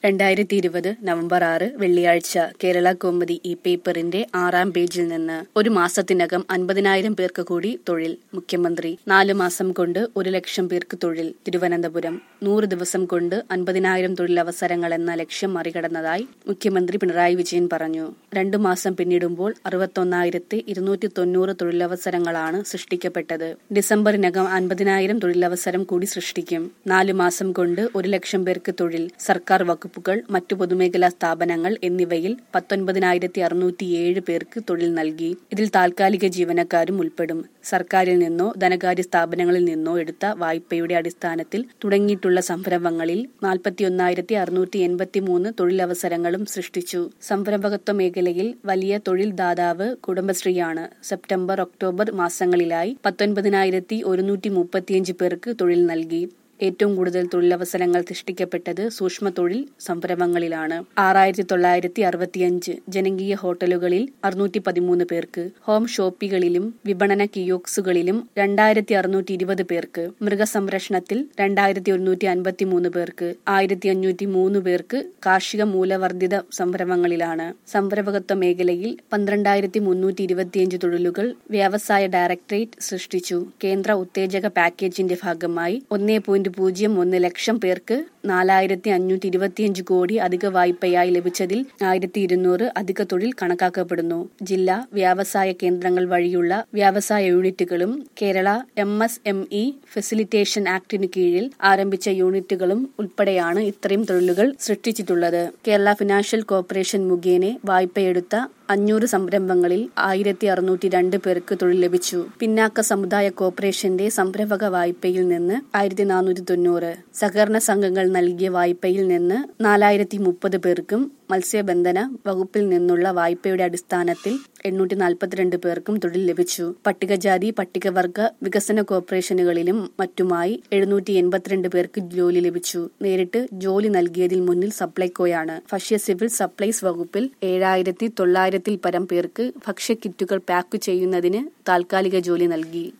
രണ്ടായിരത്തി ഇരുപത് നവംബർ ആറ് വെള്ളിയാഴ്ച കേരള കൗമുദി ഈ പേപ്പറിന്റെ ആറാം പേജിൽ നിന്ന് ഒരു മാസത്തിനകം അൻപതിനായിരം പേർക്ക് കൂടി തൊഴിൽ മുഖ്യമന്ത്രി നാല് മാസം കൊണ്ട് ഒരു ലക്ഷം പേർക്ക് തൊഴിൽ തിരുവനന്തപുരം നൂറ് ദിവസം കൊണ്ട് അൻപതിനായിരം തൊഴിലവസരങ്ങൾ എന്ന ലക്ഷ്യം മറികടന്നതായി മുഖ്യമന്ത്രി പിണറായി വിജയൻ പറഞ്ഞു രണ്ടു മാസം പിന്നിടുമ്പോൾ അറുപത്തൊന്നായിരത്തി ഇരുന്നൂറ്റി തൊണ്ണൂറ് തൊഴിലവസരങ്ങളാണ് സൃഷ്ടിക്കപ്പെട്ടത് ഡിസംബറിനകം അൻപതിനായിരം തൊഴിലവസരം കൂടി സൃഷ്ടിക്കും നാലു മാസം കൊണ്ട് ഒരു ലക്ഷം പേർക്ക് തൊഴിൽ സർക്കാർ വകുപ്പുകൾ മറ്റു പൊതുമേഖലാ സ്ഥാപനങ്ങൾ എന്നിവയിൽ പത്തൊൻപതിനായിരത്തി അറുന്നൂറ്റിയേഴ് പേർക്ക് തൊഴിൽ നൽകി ഇതിൽ താൽക്കാലിക ജീവനക്കാരും ഉൾപ്പെടും സർക്കാരിൽ നിന്നോ ധനകാര്യ സ്ഥാപനങ്ങളിൽ നിന്നോ എടുത്ത വായ്പയുടെ അടിസ്ഥാനത്തിൽ തുടങ്ങിയിട്ടുള്ള സംരംഭങ്ങളിൽ നാൽപ്പത്തിയൊന്നായിരത്തി അറുന്നൂറ്റി എൺപത്തിമൂന്ന് തൊഴിലവസരങ്ങളും സൃഷ്ടിച്ചു സംരംഭകത്വ മേഖലയിൽ വലിയ തൊഴിൽ ദാതാവ് കുടുംബശ്രീയാണ് സെപ്റ്റംബർ ഒക്ടോബർ മാസങ്ങളിലായി പത്തൊൻപതിനായിരത്തി ഒരുന്നൂറ്റി മുപ്പത്തിയഞ്ച് പേർക്ക് തൊഴിൽ നൽകി ഏറ്റവും കൂടുതൽ തൊഴിലവസരങ്ങൾ സൃഷ്ടിക്കപ്പെട്ടത് സൂക്ഷ്മ തൊഴിൽ സംരംഭങ്ങളിലാണ് ആറായിരത്തി തൊള്ളായിരത്തി അറുപത്തിയഞ്ച് ജനകീയ ഹോട്ടലുകളിൽ അറുന്നൂറ്റി പതിമൂന്ന് പേർക്ക് ഹോം ഷോപ്പികളിലും വിപണന കിയോക്സുകളിലും രണ്ടായിരത്തി അറുന്നൂറ്റി ഇരുപത് പേർക്ക് മൃഗസംരക്ഷണത്തിൽ രണ്ടായിരത്തി ഒരുന്നൂറ്റി അൻപത്തി മൂന്ന് പേർക്ക് ആയിരത്തി അഞ്ഞൂറ്റി മൂന്ന് പേർക്ക് കാർഷിക മൂലവർദ്ധിത സംരംഭങ്ങളിലാണ് സംരംഭകത്വ മേഖലയിൽ പന്ത്രണ്ടായിരത്തി മുന്നൂറ്റി ഇരുപത്തിയഞ്ച് തൊഴിലുകൾ വ്യവസായ ഡയറക്ടറേറ്റ് സൃഷ്ടിച്ചു കേന്ദ്ര ഉത്തേജക പാക്കേജിന്റെ ഭാഗമായി ഒന്നേ പോയിന്റ് പൂജ്യം ഒന്ന് ലക്ഷം പേർക്ക് നാലായിരത്തി അഞ്ഞൂറ്റി ഇരുപത്തിയഞ്ച് കോടി അധിക വായ്പയായി ലഭിച്ചതിൽ ആയിരത്തി ഇരുന്നൂറ് അധിക തൊഴിൽ കണക്കാക്കപ്പെടുന്നു ജില്ലാ വ്യാവസായ കേന്ദ്രങ്ങൾ വഴിയുള്ള വ്യാവസായ യൂണിറ്റുകളും Kerala M S M E facilitation ആക്ടിനു കീഴിൽ ആരംഭിച്ച യൂണിറ്റുകളും ഉൾപ്പെടെയാണ് ഇത്രയും തൊഴിലുകൾ സൃഷ്ടിച്ചിട്ടുള്ളത് കേരള ഫിനാൻഷ്യൽ കോർപ്പറേഷൻ മുഖേന വായ്പയെടുത്ത അഞ്ഞൂറ് സംരംഭങ്ങളിൽ ആയിരത്തി അറുന്നൂറ്റി രണ്ട് പേർക്ക് തൊഴിൽ ലഭിച്ചു പിന്നാക്ക സമുദായ കോർപ്പറേഷന്റെ സംരംഭക വായ്പയിൽ നിന്ന് ആയിരത്തി നാനൂറ്റി തൊണ്ണൂറ് സഹകരണ സംഘങ്ങൾ നൽകിയ വായ്പയിൽ നിന്ന് നാലായിരത്തി മുപ്പത് പേർക്കും മത്സ്യബന്ധന വകുപ്പിൽ നിന്നുള്ള വായ്പയുടെ അടിസ്ഥാനത്തിൽ എണ്ണൂറ്റി നാൽപ്പത്തിരണ്ട് പേർക്കും തൊഴിൽ ലഭിച്ചു പട്ടികജാതി പട്ടികവർഗ വികസന കോർപ്പറേഷനുകളിലും മറ്റുമായി എഴുന്നൂറ്റി എൺപത്തിരണ്ട് പേർക്ക് ജോലി ലഭിച്ചു നേരിട്ട് ജോലി നൽകിയതിൽ മുന്നിൽ സപ്ലൈകോയാണ് ഭക്ഷ്യ സിവിൽ സപ്ലൈസ് വകുപ്പിൽ ഏഴായിരത്തി തൊള്ളായിരത്തിൽ പരം പേർക്ക് ഭക്ഷ്യക്കിറ്റുകൾ പാക്ക് ചെയ്യുന്നതിന് താൽക്കാലിക ജോലി നൽകി